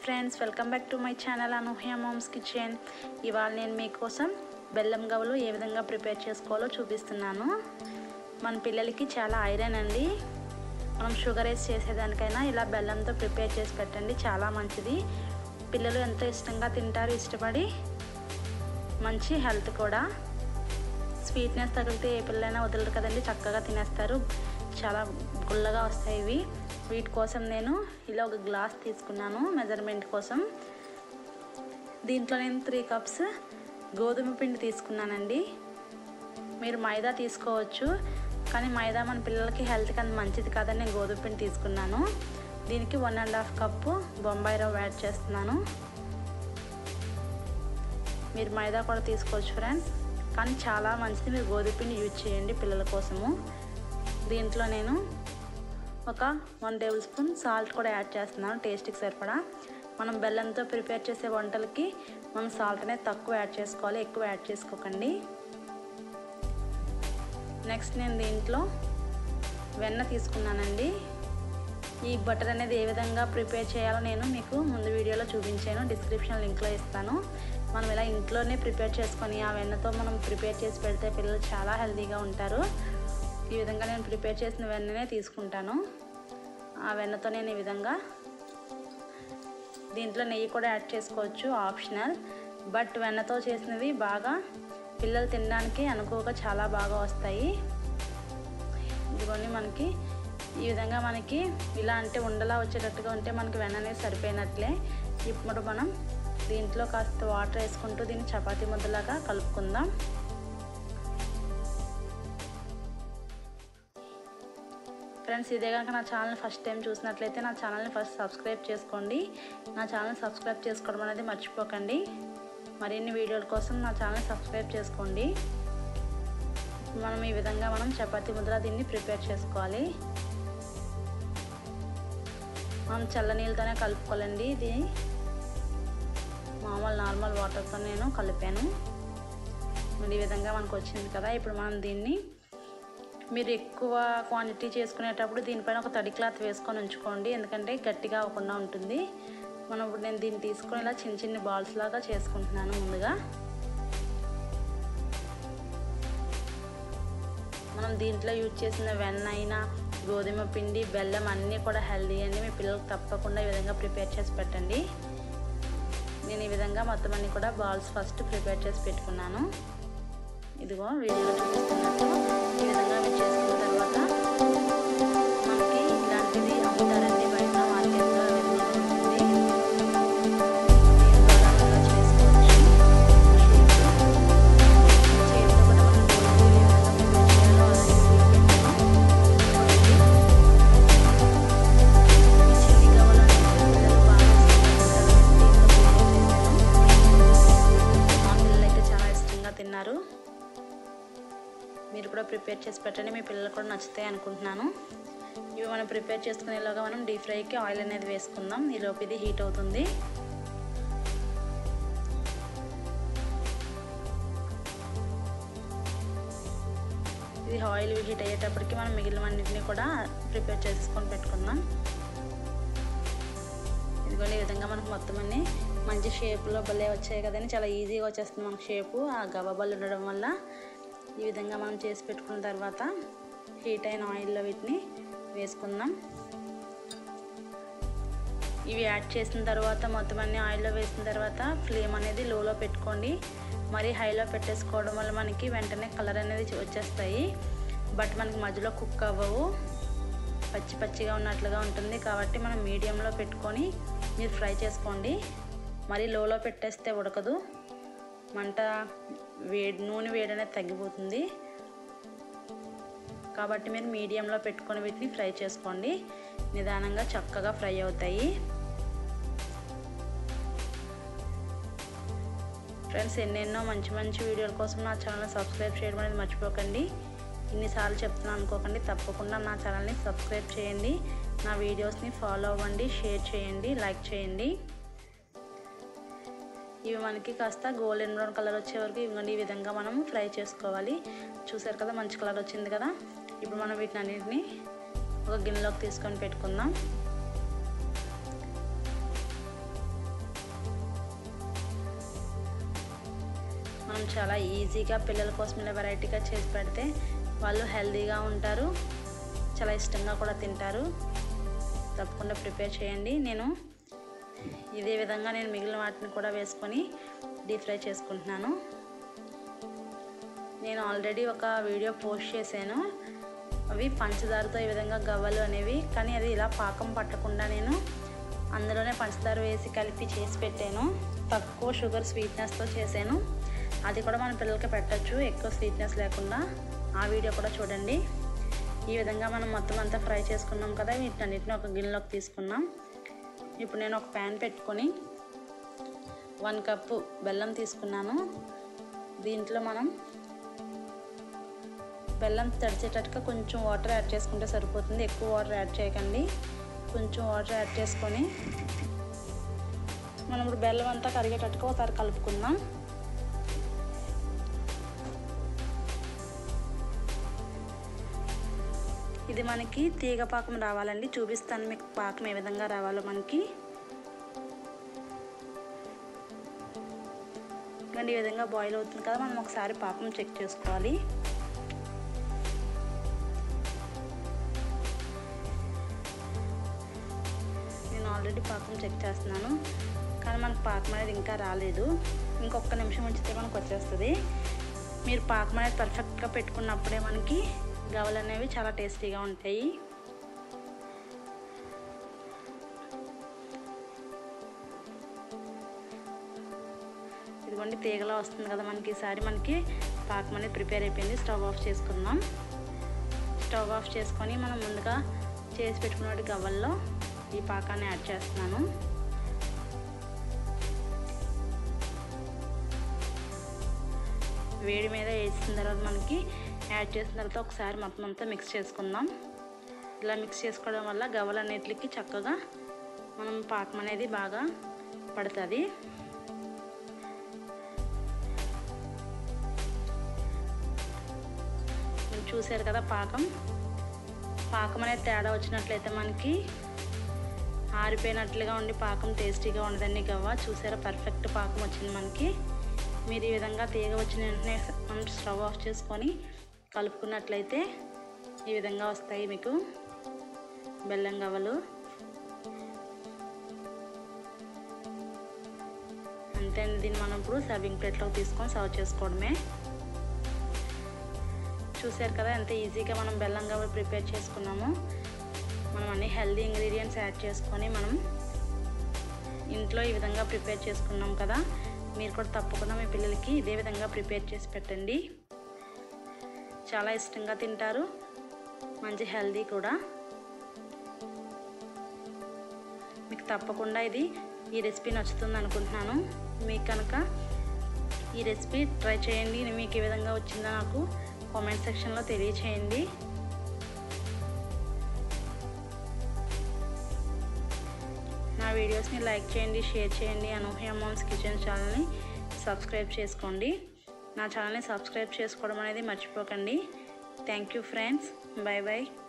friends welcome back to my channel Anuhya moms kitchen ఇవాళ నేను మీకోసం బెల్లం గవ్వలు ఏ విధంగా ప్రిపేర్ చేసుకోవాలో చూపిస్తున్నాను మన పిల్లలకి చాలా ఐరన్ అండి మనం షుగర్ వేసి చేసేదానికైనా ఇలా బెల్లంతో ప్రిపేర్ చేసి పెట్టండి చాలా మంచిది పిల్లలు ఎంతో ఇష్టంగా తింటారు ఇష్టపడి మంచి హెల్త్ కూడా స్వీట్నెస్ తగిలితే ఏ పిల్లలైనా వదలరు కదండి చక్కగా తినేస్తారు చాలా గుల్లగా వస్తాయి ఇవి వీటి కోసం నేను ఇలా ఒక గ్లాస్ తీసుకున్నాను మెజర్మెంట్ కోసం దీంట్లో నేను త్రీ కప్స్ గోధుమ పిండి తీసుకున్నానండి మీరు మైదా తీసుకోవచ్చు కానీ మైదా మన పిల్లలకి హెల్త్కి అంత మంచిది కాదని నేను గోధుమ పిండి తీసుకున్నాను దీనికి one and half cup Bombay రవ్వ యాడ్ చేస్తున్నాను మీరు మైదా కూడా తీసుకోవచ్చు ఫ్రెండ్స్ కానీ చాలా మంచిది మీరు గోధుమ పిండి యూజ్ చేయండి పిల్లల కోసము దీంట్లో నేను ఒక వన్ టేబుల్ స్పూన్ సాల్ట్ కూడా యాడ్ చేస్తున్నాను టేస్ట్కి సరిపడా మనం బెల్లంతో ప్రిపేర్ చేసే వంటలకి మనం సాల్ట్ అనేది తక్కువ యాడ్ చేసుకోవాలి ఎక్కువ యాడ్ చేసుకోకండి నెక్స్ట్ నేను దీంట్లో వెన్న తీసుకున్నానండి ఈ బటర్ అనేది ఏ విధంగా ప్రిపేర్ చేయాలో నేను మీకు ముందు వీడియోలో చూపించాను డిస్క్రిప్షన్ లింక్లో ఇస్తాను మనం ఇలా ఇంట్లోనే ప్రిపేర్ చేసుకొని ఆ వెన్నతో మనం ప్రిపేర్ చేసి పెడితే పిల్లలు చాలా హెల్తీగా ఉంటారు ఈ విధంగా నేను ప్రిపేర్ చేసిన వెన్ననే తీసుకుంటాను ఆ వెన్నతో నేను ఈ విధంగా దీంట్లో నెయ్యి కూడా యాడ్ చేసుకోవచ్చు ఆప్షనల్ బట్ వెన్నతో చేసినవి బాగా పిల్లలు తినడానికి అనుకోగా చాలా బాగా వస్తాయి ఇదిగోండి మనకి ఈ విధంగా మనకి ఇలా అంటే ఉండలా వచ్చేటట్టుగా ఉంటే మనకి వెన్న అనేది సరిపోయినట్లే ఇప్పుడు మనం దీంట్లో కాస్త వాటర్ వేసుకుంటూ దీన్ని చపాతీ ముద్దలాగా కలుపుకుందాం ఫ్రెండ్స్ ఇదే కనుక నా ఛానల్ ఫస్ట్ టైం చూసినట్లయితే నా ఛానల్ని ఫస్ట్ సబ్స్క్రైబ్ చేసుకోండి నా ఛానల్ సబ్స్క్రైబ్ చేసుకోవడం అనేది మర్చిపోకండి మరిన్ని వీడియోల కోసం నా ఛానల్ సబ్స్క్రైబ్ చేసుకోండి మనం ఈ విధంగా మనం చపాతీ ముద్ర దీన్ని ప్రిపేర్ చేసుకోవాలి మనం చల్ల నీళ్ళతోనే కలుపుకోవాలండి ఇది మామూలు నార్మల్ వాటర్తో నేను కలిపాను ఈ విధంగా మనకు వచ్చింది కదా ఇప్పుడు మనం దీన్ని మీరు ఎక్కువ క్వాంటిటీ చేసుకునేటప్పుడు దీనిపైన ఒక తడి క్లాత్ వేసుకొని ఉంచుకోండి ఎందుకంటే గట్టిగా అవ్వకుండా ఉంటుంది మనం ఇప్పుడు నేను దీన్ని తీసుకొని ఇలా చిన్న చిన్న బాల్స్ లాగా చేసుకుంటున్నాను ముందుగా మనం దీంట్లో యూజ్ చేసిన వెన్న అయినా గోధుమ పిండి బెల్లం అన్నీ కూడా హెల్దీ అండి మీ పిల్లలకు తప్పకుండా ఈ విధంగా ప్రిపేర్ చేసి పెట్టండి నేను ఈ విధంగా మొత్తం అన్ని కూడా బాల్స్ ఫస్ట్ ప్రిపేర్ చేసి పెట్టుకున్నాను ఇదిగో వీడియోలో చూపిస్తున్నట్టు ఈ విధంగా మీరు చేసుకున్న తర్వాత మనకి ఇలాంటిది అమ్ముతారండి బయట మార్కెట్లో అవైలబుల్గా ఉంటుంది తిన్నారు మీరు కూడా ప్రిపేర్ చేసి పెట్టండి మీ పిల్లలు కూడా నచ్చుతాయి అనుకుంటున్నాను ఇవి మనం ప్రిపేర్ చేసుకునేలాగా మనం డీప్ ఫ్రైకి ఆయిల్ అనేది వేసుకుందాం ఈలోపు ఇది హీట్ అవుతుంది ఇది ఆయిల్ హీట్ అయ్యేటప్పటికి మనం మిగిలినన్నింటినీ కూడా ప్రిపేర్ చేసుకొని పెట్టుకుందాం ఇదిగోండి ఈ విధంగా మనకు మొత్తం అన్ని మంచి షేప్లో భలే వచ్చాయి కదండి చాలా ఈజీగా వచ్చేస్తుంది మనకు షేపు ఆ గవ్వబల్లు ఉండడం వల్ల ఈ విధంగా మనం చేసి పెట్టుకున్న తర్వాత హీట్ అయిన ఆయిల్లో వీటిని వేసుకుందాం ఇవి యాడ్ చేసిన తర్వాత మొత్తం అన్ని ఆయిల్లో వేసిన తర్వాత ఫ్లేమ్ అనేది లోలో పెట్టుకోండి మరి హైలో పెట్టేసుకోవడం వల్ల మనకి వెంటనే కలర్ అనేది వచ్చేస్తాయి బట్ మనకి మధ్యలో కుక్ అవ్వవు పచ్చి పచ్చిగా ఉన్నట్లుగా ఉంటుంది కాబట్టి మనం మీడియంలో పెట్టుకొని మీరు ఫ్రై చేసుకోండి మరి లోలో పెట్టేస్తే ఉడకదు మంట వేడి నూనె వేడి అనేది తగ్గిపోతుంది కాబట్టి మీరు మీడియంలో పెట్టుకొని వీటిని ఫ్రై చేసుకోండి నిదానంగా చక్కగా ఫ్రై అవుతాయి ఫ్రెండ్స్ ఎన్నెన్నో మంచి మంచి వీడియోల కోసం నా ఛానల్ సబ్స్క్రైబ్ చేయడం అనేది మర్చిపోకండి ఇన్నిసార్లు చెప్తున్నాను అనుకోకండి తప్పకుండా నా ఛానల్ని సబ్స్క్రైబ్ చేయండి నా వీడియోస్ని ఫాలో అవ్వండి షేర్ చేయండి లైక్ చేయండి ఇవి మనకి కాస్త గోల్డెన్ బ్రౌన్ కలర్ వచ్చే వరకు ఇవ్వండి ఈ విధంగా మనం ఫ్రై చేసుకోవాలి చూసారు కదా మంచి కలర్ వచ్చింది కదా ఇప్పుడు మనం వీటిని అన్నిటిని ఒక గిన్నెలోకి తీసుకొని పెట్టుకుందాం మనం చాలా ఈజీగా పిల్లల కోసం ఇలా వెరైటీగా చేసి పెడితే వాళ్ళు హెల్తీగా ఉంటారు చాలా ఇష్టంగా కూడా తింటారు తప్పకుండా ప్రిపేర్ చేయండి నేను ఇదే విధంగా నేను మిగిలిన వాటిని కూడా వేసుకొని డీప్ ఫ్రై చేసుకుంటున్నాను నేను ఆల్రెడీ ఒక వీడియో పోస్ట్ చేశాను అవి పంచదారతో ఈ విధంగా గవ్వలు అనేవి కానీ అది ఇలా పాకం పట్టకుండా నేను అందులోనే పంచదార వేసి కలిపి చేసి పెట్టాను తక్కువ షుగర్ స్వీట్నెస్తో చేశాను అది కూడా మన పిల్లలకి పెట్టచ్చు ఎక్కువ స్వీట్నెస్ లేకుండా ఆ వీడియో కూడా చూడండి ఈ విధంగా మనం మొత్తం అంతా ఫ్రై చేసుకున్నాం కదా వీటన్నిటిని ఒక గిన్నెలోకి తీసుకున్నాం ఇప్పుడు నేను ఒక ప్యాన్ పెట్టుకొని వన్ కప్పు బెల్లం తీసుకున్నాను దీంట్లో మనం బెల్లం తడిచేటట్టుగా కొంచెం వాటర్ యాడ్ చేసుకుంటే సరిపోతుంది ఎక్కువ వాటర్ యాడ్ చేయకండి కొంచెం వాటర్ యాడ్ చేసుకొని మనం ఇప్పుడు బెల్లం అంతా కరిగేటట్టుగా ఒకసారి కలుపుకుందాం ఇది మనకి తీగ పాకం రావాలండి చూపిస్తాను మీకు పాకం ఏ విధంగా రావాలో మనకి ఇలాంటి ఈ విధంగా బాయిల్ అవుతుంది కదా మనం ఒకసారి పాకం చెక్ చేసుకోవాలి నేను ఆల్రెడీ పాకం చెక్ చేస్తున్నాను కానీ మనకు పాకం అనేది ఇంకా రాలేదు ఇంకొక నిమిషం ఉంచితే మనకు వచ్చేస్తుంది మీరు పాకం అనేది పర్ఫెక్ట్గా పెట్టుకున్నప్పుడే మనకి గవలు అనేవి చాలా టేస్టీగా ఉంటాయి ఇదిగోండి తీగలా వస్తుంది కదా మనకి ఈసారి మనకి పాకం అనేది ప్రిపేర్ అయిపోయింది స్టవ్ ఆఫ్ చేసుకుందాం స్టవ్ ఆఫ్ చేసుకొని మనం ముందుగా చేసి పెట్టుకున్న గవ్వల్లో ఈ పాకాన్ని యాడ్ చేస్తున్నాను వేడి మీద వేసిన తర్వాత మనకి యాడ్ చేసిన తర్వాత ఒకసారి మొత్తం అంతా మిక్స్ చేసుకుందాం ఇలా మిక్స్ చేసుకోవడం వల్ల గవ్వలన్నిటికి చక్కగా మనం పాకం అనేది బాగా పడుతుంది మీరు చూసారు కదా పాకం పాకం అనేది తేడా వచ్చినట్లయితే మనకి ఆరిపోయినట్లుగా ఉండి పాకం టేస్టీగా ఉండదండి గవ్వ చూసారా పర్ఫెక్ట్ పాకం వచ్చింది మనకి మీరు ఈ విధంగా తీగ వచ్చిన వెంటనే మనం స్టవ్ ఆఫ్ చేసుకొని కలుపుకున్నట్లయితే ఈ విధంగా వస్తాయి మీకు బెల్లం గవ్వలు అంతే అండి దీన్ని మనం ఇప్పుడు సర్వింగ్ ప్లేట్లోకి తీసుకొని సర్వ్ చేసుకోవడమే చూసారు కదా ఎంత ఈజీగా మనం బెల్లం గవ్వలు ప్రిపేర్ చేసుకున్నాము మనం అన్ని హెల్దీ ఇంగ్రీడియంట్స్ యాడ్ చేసుకొని మనం ఇంట్లో ఈ విధంగా ప్రిపేర్ చేసుకున్నాం కదా మీరు కూడా తప్పకుండా మీ పిల్లలకి ఇదే విధంగా ప్రిపేర్ చేసి పెట్టండి చాలా ఇష్టంగా తింటారు మంచి హెల్దీ కూడా మీకు తప్పకుండా ఇది ఈ రెసిపీ నచ్చుతుంది అనుకుంటున్నాను మీకు కనుక ఈ రెసిపీ ట్రై చేయండి మీకు ఏ విధంగా వచ్చిందో నాకు కామెంట్ సెక్షన్లో తెలియచేయండి నా వీడియోస్ని లైక్ చేయండి షేర్ చేయండి అనూహ్య మామ్స్ కిచెన్ ఛానల్ని సబ్స్క్రైబ్ చేసుకోండి నా ఛానల్ని సబ్స్క్రైబ్ చేసుకోవడం అనేది మర్చిపోకండి thank you friends bye bye